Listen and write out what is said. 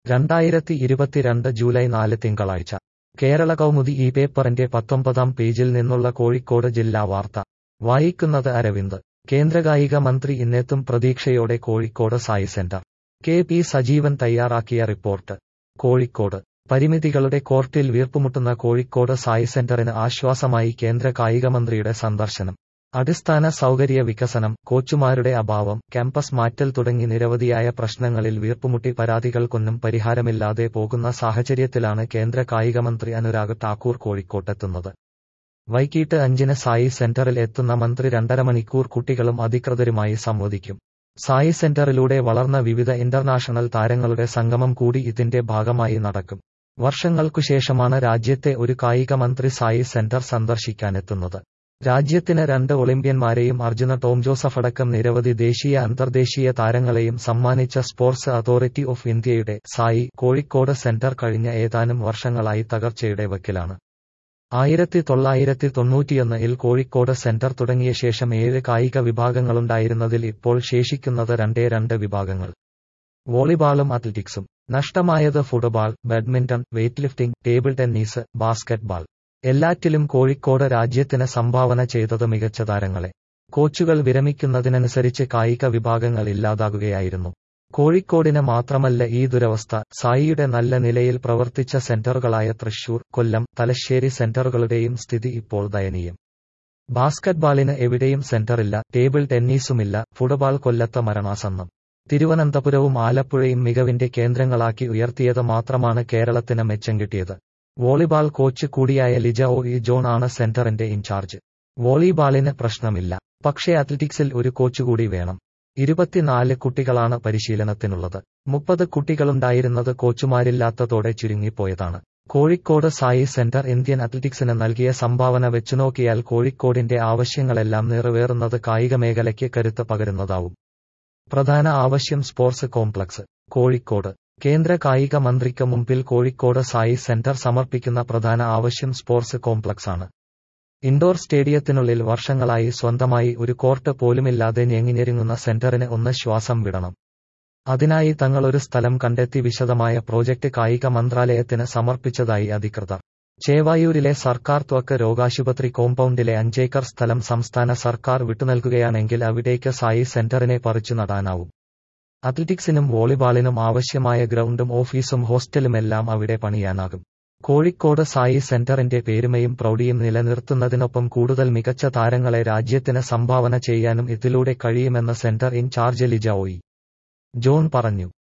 രണ്ടായിരത്തി ഇരുപത്തിരണ്ട് ജൂലൈ നാല് തിങ്കളാഴ്ച കേരള കൗമുദി ഈ പേപ്പറിന്റെ പത്തൊമ്പതാം പേജിൽ നിന്നുള്ള കോഴിക്കോട് ജില്ലാ വാർത്ത വായിക്കുന്നത് അരവിന്ദ് കേന്ദ്രകായിക മന്ത്രി ഇന്നെത്തും പ്രതീക്ഷയോടെ Kozhikode SAI centre K P Sajeevan തയ്യാറാക്കിയ റിപ്പോർട്ട് കോഴിക്കോട് പരിമിതികളുടെ കോർട്ടിൽ വീർപ്പുമുട്ടുന്ന കോഴിക്കോട് സായി സെന്ററിന് ആശ്വാസമായി കേന്ദ്ര കായികമന്ത്രിയുടെ സന്ദർശനം അടിസ്ഥാന സൗകര്യ വികസനം കോച്ചുമാരുടെ അഭാവം ക്യാമ്പസ് മാറ്റൽ തുടങ്ങി നിരവധിയായ പ്രശ്നങ്ങളിൽ വീർപ്പുമുട്ടി പരാതികൾക്കൊന്നും പരിഹാരമില്ലാതെ പോകുന്ന സാഹചര്യത്തിലാണ് കേന്ദ്ര കായികമന്ത്രി അനുരാഗ് ഠാക്കൂർ കോഴിക്കോട്ടെത്തുന്നത് വൈകിട്ട് അഞ്ചിന് സായി സെന്ററിൽ എത്തുന്ന മന്ത്രി രണ്ടര മണിക്കൂർ കുട്ടികളും അധികൃതരുമായി സംവദിക്കും സായി സെന്ററിലൂടെ വളർന്ന വിവിധ ഇന്റർനാഷണൽ താരങ്ങളുടെ സംഗമം കൂടി ഇതിന്റെ ഭാഗമായി നടക്കും വർഷങ്ങൾക്കുശേഷമാണ് രാജ്യത്തെ ഒരു കായിക മന്ത്രി സായി സെന്റർ സന്ദർശിക്കാനെത്തുന്നത് രാജ്യത്തിന് രണ്ട് ഒളിമ്പ്യന്മാരെയും അർജുന ടോം ജോസഫ് അടക്കം നിരവധി ദേശീയ അന്തർദേശീയ താരങ്ങളെയും സമ്മാനിച്ച സ്പോർട്സ് അതോറിറ്റി ഓഫ് ഇന്ത്യയുടെ സായി കോഴിക്കോട് സെന്റർ കഴിഞ്ഞ ഏതാനും വർഷങ്ങളായി തകർച്ചയുടെ വക്കിലാണ് ആയിരത്തി തൊള്ളായിരത്തി തൊണ്ണൂറ്റിയൊന്നിൽ കോഴിക്കോട് സെന്റർ തുടങ്ങിയ ശേഷം ഏഴ് കായിക വിഭാഗങ്ങളുണ്ടായിരുന്നതിൽ ഇപ്പോൾ ശേഷിക്കുന്നത് രണ്ടേ രണ്ട് വിഭാഗങ്ങൾ വോളിബാളും അത്ലറ്റിക്സും നഷ്ടമായത് football badminton weightlifting table tennis basketball എല്ലാറ്റിലും കോഴിക്കോട് രാജ്യത്തിന് സംഭാവന ചെയ്തത് മികച്ച താരങ്ങളെ കോച്ചുകൾ വിരമിക്കുന്നതിനനുസരിച്ച് കായിക വിഭാഗങ്ങൾ ഇല്ലാതാകുകയായിരുന്നു കോഴിക്കോടിന് മാത്രമല്ല ഈ ദുരവസ്ഥ സായിയുടെ നല്ല നിലയിൽ പ്രവർത്തിച്ച സെന്ററുകളായ തൃശൂർ കൊല്ലം തലശ്ശേരി സെന്ററുകളുടെയും സ്ഥിതി ഇപ്പോൾ ദയനീയം ബാസ്കറ്റ്ബാളിന് എവിടെയും സെന്ററില്ല ടേബിൾ ടെന്നീസുമില്ല ഫുട്ബോൾ കൊല്ലത്ത് മരണാസന്നം തിരുവനന്തപുരവും ആലപ്പുഴയും മികവിന്റെ കേന്ദ്രങ്ങളാക്കി ഉയർത്തിയത് മാത്രമാണ് കേരളത്തിന് മെച്ചം കിട്ടിയത് വോളിബാൾ കോച്ച് കൂടിയായ ലിജ ഒ ഇ ജോൺ ആണ് സെന്ററിന്റെ ഇൻചാർജ് വോളിബാളിന് പ്രശ്നമില്ല പക്ഷേ അത്ലറ്റിക്സിൽ ഒരു കോച്ച് കൂടി വേണം ഇരുപത്തിനാല് കുട്ടികളാണ് പരിശീലനത്തിനുള്ളത് മുപ്പത് കുട്ടികളുണ്ടായിരുന്നത് കോച്ചുമാരില്ലാത്തതോടെ ചുരുങ്ങിപ്പോയതാണ് കോഴിക്കോട് സായി സെന്റർ ഇന്ത്യൻ അത്ലറ്റിക്സിന് നൽകിയ സംഭാവന വെച്ചുനോക്കിയാൽ കോഴിക്കോടിന്റെ ആവശ്യങ്ങളെല്ലാം നിറവേറുന്നത് കായിക മേഖലയ്ക്ക് കരുത്ത് പകരുന്നതാവും പ്രധാന ആവശ്യം സ്പോർട്സ് കോംപ്ലക്സ് കോഴിക്കോട് കേന്ദ്ര കായിക മന്ത്രിക്ക് മുമ്പിൽ കോഴിക്കോട് സായി സെന്റർ സമർപ്പിക്കുന്ന പ്രധാന ആവശ്യം സ്പോർട്സ് കോംപ്ലക്സ് ആണ് ഇൻഡോർ സ്റ്റേഡിയത്തിനുള്ളിൽ വർഷങ്ങളായി സ്വന്തമായി ഒരു കോർട്ട് പോലുമില്ലാതെ ഞെങ്ങിഞ്ഞെരുങ്ങുന്ന സെന്ററിന് ഒന്ന് ശ്വാസം വിടണം അതിനായി തങ്ങളൊരു സ്ഥലം കണ്ടെത്തി വിശദമായ പ്രോജക്ട് കായിക മന്ത്രാലയത്തിന് സമർപ്പിച്ചതായി അധികൃതർ ചേവായൂരിലെ സർക്കാർ ത്വക്ക് രോഗാശുപത്രി കോമ്പൗണ്ടിലെ അഞ്ചേക്കർ സ്ഥലം സംസ്ഥാന സർക്കാർ വിട്ടുനൽകുകയാണെങ്കിൽ അവിടേക്ക് സായി സെന്ററിനെ പറിച്ചു നടാനാവും അത്ലറ്റിക്സിനും വോളിബാളിനും ആവശ്യമായ ഗ്രൗണ്ടും ഓഫീസും ഹോസ്റ്റലുമെല്ലാം അവിടെ പണിയാനാകും കോഴിക്കോട് സായി സെന്ററിന്റെ പേരുമയും പ്രൗഢിയും നിലനിർത്തുന്നതിനൊപ്പം കൂടുതൽ മികച്ച താരങ്ങളെ രാജ്യത്തിന് സംഭാവന ചെയ്യാനും ഇതിലൂടെ കഴിയുമെന്ന് സെന്റർ ഇൻചാർജ് ലിജ ഒയി ജോൺ പറഞ്ഞു